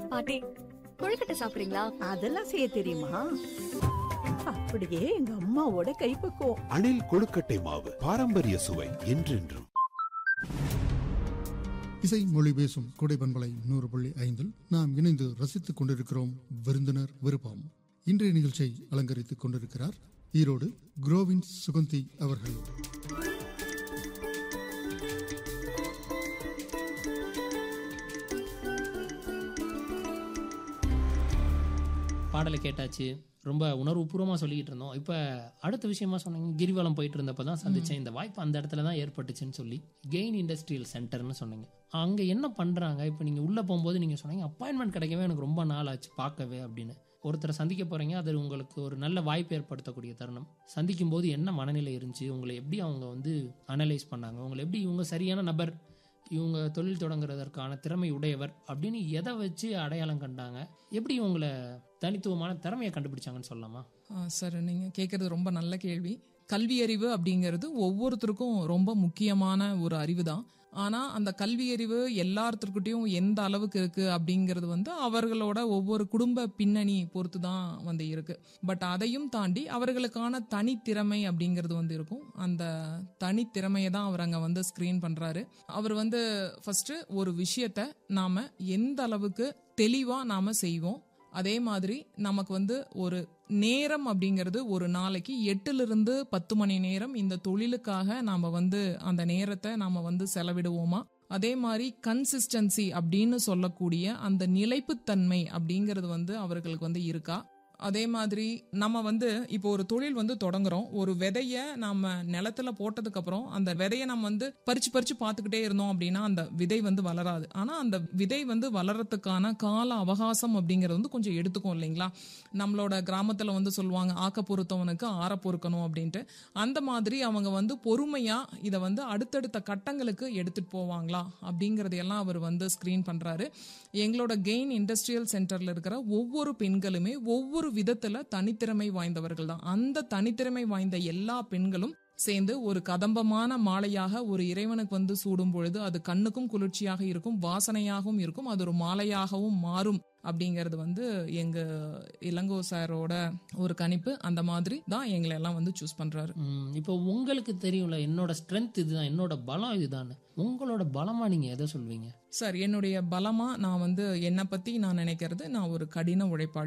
பாட்டி கொழுக்கட்டை சாப்பிடுறீங்களா அதெல்லாம் செய்ய தெரியுமா அப்படியே எங்க அம்மாவோட கைப்பக்குவம் அணில் கொழுக்கட்டை மாவு பாரம்பரிய சுவை என்றென்றும் இசை மொழி பேசும் கொடை பண்பலை நூறு புள்ளி ஐந்தில் நாம் இணைந்து ரசித்துக் கொண்டிருக்கிறோம் விருந்தினர் விருப்பம் இன்றைய நிகழ்ச்சியை அலங்கரித்துக் கொண்டிருக்கிறார் ஈரோடு குரோவின் சுகந்தி அவர்கள் பாடலை கேட்டாச்சு ரொம்ப உணர்வுபூர்வமாக சொல்லிக்கிட்டு இருந்தோம் இப்போ அடுத்த விஷயமா சொன்னீங்க கிரிவலம் போயிட்டு இருந்தப்போ தான் சந்திச்சேன் இந்த வாய்ப்பு அந்த இடத்துல தான் ஏற்பட்டுச்சுன்னு சொல்லி கெயின் இண்டஸ்ட்ரியல் சென்டர்னு சொன்னீங்க அங்கே என்ன பண்ணுறாங்க இப்போ நீங்கள் உள்ளே போகும்போது நீங்கள் சொன்னீங்க அப்பாயின்மெண்ட் கிடைக்கவே எனக்கு ரொம்ப நாள் ஆச்சு பார்க்கவே அப்படின்னு ஒருத்தரை சந்திக்க போகிறீங்க அது உங்களுக்கு ஒரு நல்ல வாய்ப்பு ஏற்படுத்தக்கூடிய தருணம் சந்திக்கும் போது என்ன மனநிலை இருந்துச்சு உங்களை எப்படி அவங்க வந்து அனலைஸ் பண்ணாங்க உங்களை எப்படி இவங்க சரியான நபர் இவங்க தொழில் தொடங்குறதற்கான திறமை உடையவர் அப்படின்னு எதை வச்சு அடையாளம் கண்டாங்க எப்படி உங்களை தனித்துவமான திறமையை கண்டுபிடிச்சாங்கன்னு சொல்லலாமா ஆ, சார் நீங்கள் கேட்குறது ரொம்ப நல்ல கேள்வி கல்வி அறிவு அப்படிங்கிறது ஒவ்வொருத்தருக்கும் ரொம்ப முக்கியமான ஒரு அறிவு தான் ஆனால் அந்த கல்வி அறிவு எல்லாத்துக்கிட்டையும் எந்த அளவுக்கு இருக்கு அப்படிங்கிறது வந்து அவர்களோட ஒவ்வொரு குடும்ப பின்னணி பொறுத்து தான் வந்து இருக்கு பட் அதையும் தாண்டி அவர்களுக்கான தனித்திறமை அப்படிங்கிறது வந்து இருக்கும் அந்த தனித்திறமையை தான் அவர் அங்கே வந்து ஸ்க்ரீன் பண்ணுறாரு அவர் வந்து ஃபர்ஸ்ட் ஒரு விஷயத்த நாம எந்த அளவுக்கு தெளிவாக நாம செய்வோம் அதே மாதிரி நமக்கு வந்து ஒரு நேரம் அப்படிங்கிறது ஒரு நாளைக்கு எட்டுல இருந்து பத்து மணி நேரம் இந்த தொழிலுக்காக நாம வந்து அந்த நேரத்தை நாம வந்து செலவிடுவோமா அதே மாதிரி கன்சிஸ்டன்சி அப்படின்னு சொல்லக்கூடிய அந்த நிலைப்புத்தன்மை அப்படிங்கிறது வந்து அவர்களுக்கு வந்து இருக்கா அதே மாதிரி நம்ம வந்து இப்போ ஒரு தொழில் வந்து தொடங்குறோம் ஒரு விதைய நம்ம நிலத்துல போட்டதுக்கு அப்புறம் அந்த விதைய நம்ம வந்து பறிச்சு பறிச்சு பார்த்துக்கிட்டே இருந்தோம் அப்படின்னா அந்த விதை வந்து வளராது ஆனா அந்த விதை வந்து வளர்றதுக்கான கால அவகாசம் அப்படிங்கிறது வந்து கொஞ்சம் எடுத்துக்கும் இல்லைங்களா நம்மளோட கிராமத்துல வந்து சொல்லுவாங்க ஆக்க பொறுத்தவனுக்கு ஆற பொறுக்கணும் அப்படின்ட்டு அந்த மாதிரி அவங்க வந்து பொறுமையா இதை வந்து அடுத்தடுத்த கட்டங்களுக்கு எடுத்துட்டு போவாங்களா அப்படிங்கறதையெல்லாம் அவர் வந்து ஸ்கிரீன் பண்றாரு எங்களோட கெயின் இண்டஸ்ட்ரியல் சென்டர்ல இருக்கிற ஒவ்வொரு பெண்களுமே ஒவ்வொரு விதத்துல தனித்திறமை வாய்ந்தவர்கள் தான் அந்த தனித்திறமை வாய்ந்த எல்லா பெண்களும் சேர்ந்து ஒரு கதம்பமான மாலையாக ஒரு இறைவனுக்கு வந்து சூடும் பொழுது அது கண்ணுக்கும் குளிர்ச்சியாக இருக்கும் வாசனையாகவும் இருக்கும் அது ஒரு மாலையாகவும் மாறும் அப்படிங்கிறது வந்து எங்க இளங்கோ சாரோட ஒரு கணிப்பு அந்த மாதிரி தான் எங்களை எல்லாம் வந்து சூஸ் பண்றாரு ம், இப்போ உங்களுக்கு தெரியும்ல என்னோட ஸ்ட்ரென்த் இதுதான் என்னோட பலம் இதுதான் உங்களோட பலமா நீங்க எதை சொல்வீங்க சார் என்னுடைய பலமா நான் வந்து என்னை பத்தி நான் நினைக்கிறது நான் ஒரு கடின உழைப்பாளி